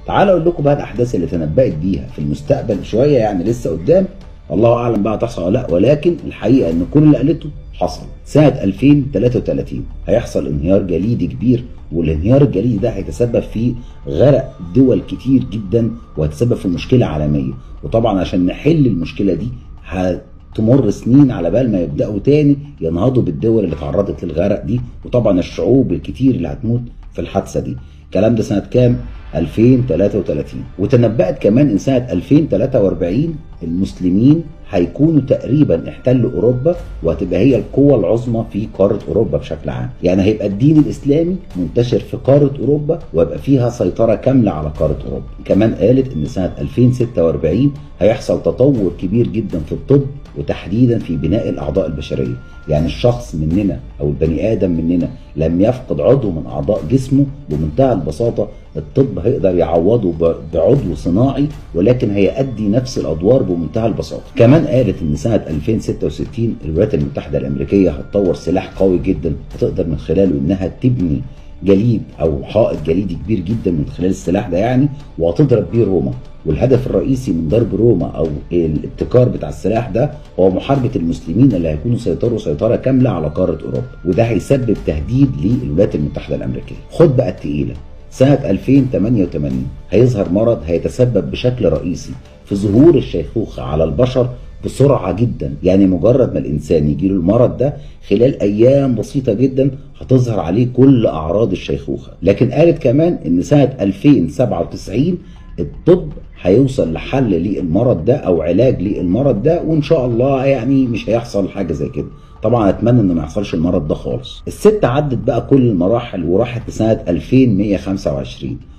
تعالوا اقول لكم بقى الاحداث اللي تنبأت بيها في المستقبل شويه يعني لسه قدام الله اعلم بقى هتحصل ولا لا ولكن الحقيقه ان كل اللي قالته حصل سنه 2033 هيحصل انهيار جليدي كبير والانهيار الجليدي ده هيتسبب في غرق دول كتير جدا وهيتسبب في مشكله عالميه وطبعا عشان نحل المشكله دي تمر سنين على بال ما يبداوا تاني ينهضوا بالدول اللي تعرضت للغرق دي وطبعا الشعوب الكتير اللي هتموت في الحادثه دي الكلام ده سنه كام 2033 وتنبأت كمان ان سنه 2043 المسلمين هيكونوا تقريبا احتلوا اوروبا وهتبقى هي القوه العظمى في قاره اوروبا بشكل عام يعني هيبقى الدين الاسلامي منتشر في قاره اوروبا ويبقى فيها سيطره كامله على قاره اوروبا كمان قالت ان سنه 2046 هيحصل تطور كبير جدا في الطب وتحديدا في بناء الاعضاء البشريه يعني الشخص مننا او البني ادم مننا لم يفقد عضو من اعضاء جسمه بمنتهى البساطه الطب هيقدر يعوضه بعضو صناعي ولكن هيأدي نفس الادوار بمنتهى البساطه كمان قالت ان سنه 2066 الولايات المتحده الامريكيه هتطور سلاح قوي جدا هتقدر من خلاله انها تبني جليد او حائط جليدي كبير جدا من خلال السلاح ده يعني وهتضرب بيه روما والهدف الرئيسي من ضرب روما او الابتكار بتاع السلاح ده هو محاربه المسلمين اللي هيكونوا سيطروا سيطره كامله على قاره اوروبا وده هيسبب تهديد للولايات المتحده الامريكيه خد بقى التقيله سنة 2088 هيظهر مرض هيتسبب بشكل رئيسي في ظهور الشيخوخة على البشر بسرعة جدا يعني مجرد ما الإنسان يجيله المرض ده خلال أيام بسيطة جدا هتظهر عليه كل أعراض الشيخوخة لكن قالت كمان إن سنة 2097 الطب هيوصل لحل للمرض ده او علاج للمرض ده وان شاء الله يعني مش هيحصل حاجه زي كده طبعا اتمنى ان ما يحصلش المرض ده خالص الست عدت بقى كل المراحل وراحت لسنه 2125